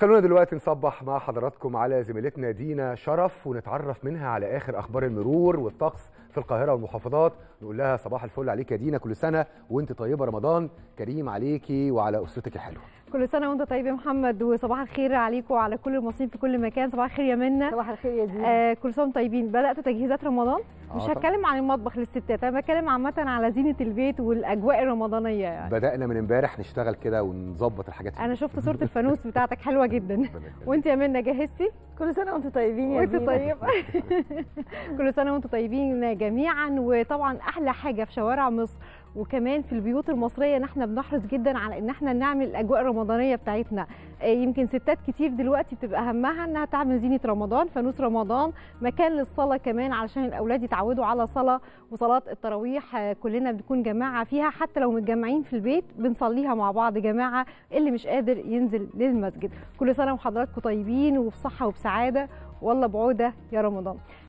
خلونا دلوقتي نصبح مع حضراتكم على زميلتنا دينا شرف ونتعرف منها على اخر اخبار المرور والطقس في القاهره والمحافظات نقول لها صباح الفل عليك يا دينا كل سنه وانت طيبه رمضان كريم عليكي وعلى اسرتك الحلوه كل سنه وانت طيب يا محمد وصباح الخير عليكم وعلى كل المصريين في كل مكان صباح الخير يا منى صباح الخير يا دينا آه كل سنه وانتم طيبين بداتوا تجهيزات رمضان آه مش طبعاً. هتكلم عن المطبخ للستات انا بتكلم عامه على زينه البيت والاجواء الرمضانيه يعني بدانا من امبارح نشتغل كده ونظبط الحاجات انا شفت صوره الفانوس بتاعتك حلوه جدا ربنا يخليك. وانت يا منى جهزتي كل سنه وانتم طيبين يا وانت دينا طيب كل سنه وانتم طيبين جميعا وطبعا احلى حاجه في شوارع مصر وكمان في البيوت المصريه ان احنا بنحرص جدا على ان احنا نعمل الاجواء الرمضانيه بتاعتنا آه، يمكن ستات كتير دلوقتي بتبقى همها انها تعمل زينه رمضان فانوس رمضان مكان للصلاه كمان علشان الاولاد يتعودوا على صلاه وصلاه التراويح آه، كلنا بنكون جماعه فيها حتى لو متجمعين في البيت بنصليها مع بعض جماعه اللي مش قادر ينزل للمسجد كل سنه وحضراتكم طيبين وبصحه وبسعاده والله بعوده يا رمضان